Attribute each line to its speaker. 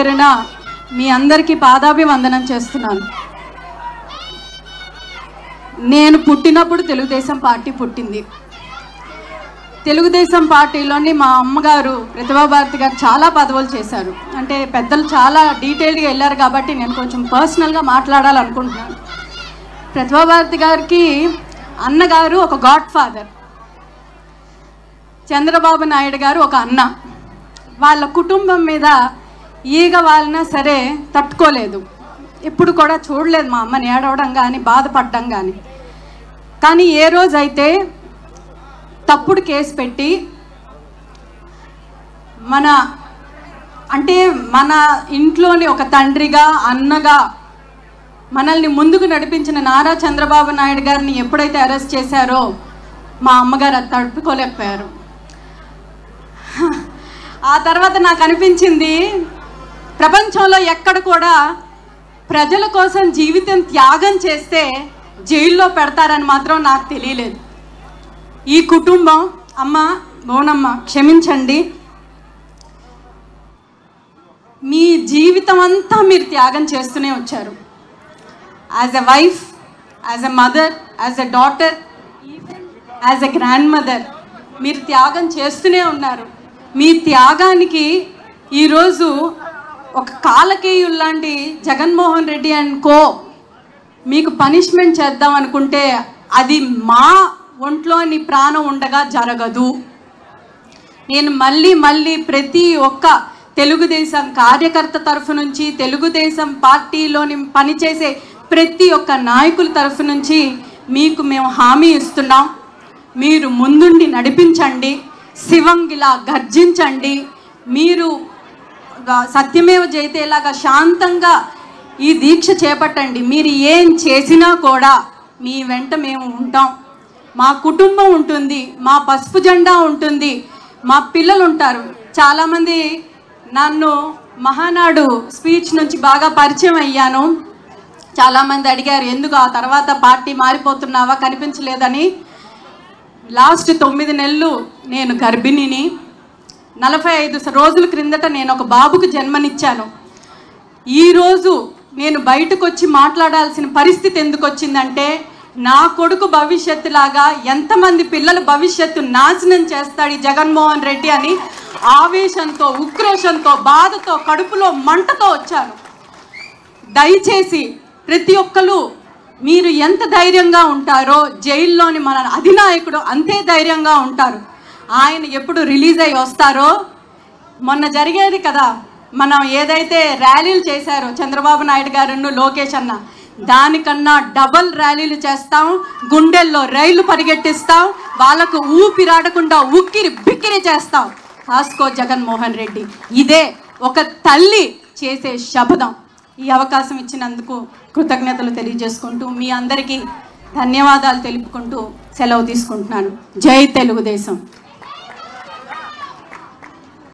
Speaker 1: పేరున మీ అందరికీ పాదాభివందనం చేస్తున్నాను నేను పుట్టినప్పుడు తెలుగుదేశం పార్టీ పుట్టింది తెలుగుదేశం పార్టీలోని మా అమ్మగారు ప్రతిభా భారతి గారు చాలా పదవులు చేశారు అంటే పెద్దలు చాలా డీటెయిల్గా వెళ్ళారు కాబట్టి నేను కొంచెం పర్సనల్గా మాట్లాడాలనుకుంటున్నాను ప్రతిభా భారతి గారికి అన్నగారు ఒక గాడ్ ఫాదర్ చంద్రబాబు నాయుడు గారు ఒక అన్న వాళ్ళ కుటుంబం మీద ఈగ వాళ్ళన సరే తట్టుకోలేదు ఎప్పుడు కూడా చూడలేదు మా అమ్మని ఏడవడం కానీ బాధపడడం కానీ కానీ ఏ రోజైతే తప్పుడు కేసు పెట్టి మన అంటే మన ఇంట్లోని ఒక తండ్రిగా అన్నగా మనల్ని ముందుకు నడిపించిన నారా చంద్రబాబు నాయుడు గారిని ఎప్పుడైతే అరెస్ట్ చేశారో మా అమ్మగారు అది తడుపుకోలేకపోయారు ఆ తర్వాత నాకు అనిపించింది ప్రపంచంలో ఎక్కడ కూడా ప్రజల కోసం జీవితం త్యాగం చేస్తే జైల్లో పెడతారని మాత్రం నాకు తెలియలేదు ఈ కుటుంబం అమ్మ బోనమ్మ క్షమించండి మీ జీవితం అంతా మీరు త్యాగం చేస్తూనే వచ్చారు as a wife as a mother as a daughter as a grandmother మీరు త్యాగం చేస్తూనే ఉన్నారు మీ త్యాగానికి ఈరోజు ఒక కాలకేయులు లాంటి జగన్మోహన్ రెడ్డి అండ్ కో మీకు పనిష్మెంట్ చేద్దాం అనుకుంటే అది మా ఒంట్లోని ప్రాణం ఉండగా జరగదు నేను మళ్ళీ మళ్ళీ ప్రతి ఒక్క తెలుగుదేశం కార్యకర్త తరఫు నుంచి తెలుగుదేశం పార్టీలోని పనిచేసే ప్రతి ఒక్క నాయకుల తరఫు నుంచి మీకు మేము హామీ ఇస్తున్నాం మీరు ముందుండి నడిపించండి శివంగిలా గర్జించండి మీరు గా- సత్యమేవ జయతేలాగా శాంతంగా ఈ దీక్ష చేపట్టండి మీరు ఏం చేసినా కూడా మీ వెంట మేము ఉంటాం మా కుటుంబం ఉంటుంది మా పసుపు జెండా ఉంటుంది మా పిల్లలు ఉంటారు చాలామంది నన్ను మహానాడు స్పీచ్ నుంచి బాగా పరిచయం అయ్యాను చాలామంది అడిగారు ఎందుకు ఆ తర్వాత పార్టీ మారిపోతున్నావా కనిపించలేదని లాస్ట్ తొమ్మిది నెలలు నేను గర్భిణిని నలభై ఐదు రోజుల క్రిందట నేను ఒక బాబుకు జన్మనిచ్చాను ఈరోజు నేను బయటకు వచ్చి మాట్లాడాల్సిన పరిస్థితి ఎందుకు వచ్చిందంటే నా కొడుకు భవిష్యత్తు లాగా ఎంతమంది పిల్లల భవిష్యత్తు నాశనం చేస్తాడు ఈ జగన్మోహన్ రెడ్డి అని ఆవేశంతో ఉక్రోషంతో బాధతో కడుపులో మంటతో వచ్చాను దయచేసి ప్రతి ఒక్కరు మీరు ఎంత ధైర్యంగా ఉంటారో జైల్లోని మన అధినాయకుడు అంతే ధైర్యంగా ఉంటారు ఆయన ఎప్పుడు రిలీజ్ అయ్యి వస్తారో మొన్న జరిగేది కదా మనం ఏదైతే ర్యాలీలు చేశారో చంద్రబాబు నాయుడు గారు లోకేష్ అన్న దానికన్నా డబల్ ర్యాలీలు చేస్తాం గుండెల్లో రైళ్లు పరిగెట్టిస్తాం వాళ్ళకు ఊపిరాడకుండా ఉక్కిరి బిక్కిరి చేస్తాం కాస్కో జగన్మోహన్ రెడ్డి ఇదే ఒక తల్లి చేసే శపథం ఈ అవకాశం ఇచ్చినందుకు కృతజ్ఞతలు తెలియజేసుకుంటూ మీ అందరికీ ధన్యవాదాలు తెలుపుకుంటూ సెలవు తీసుకుంటున్నాను జై తెలుగుదేశం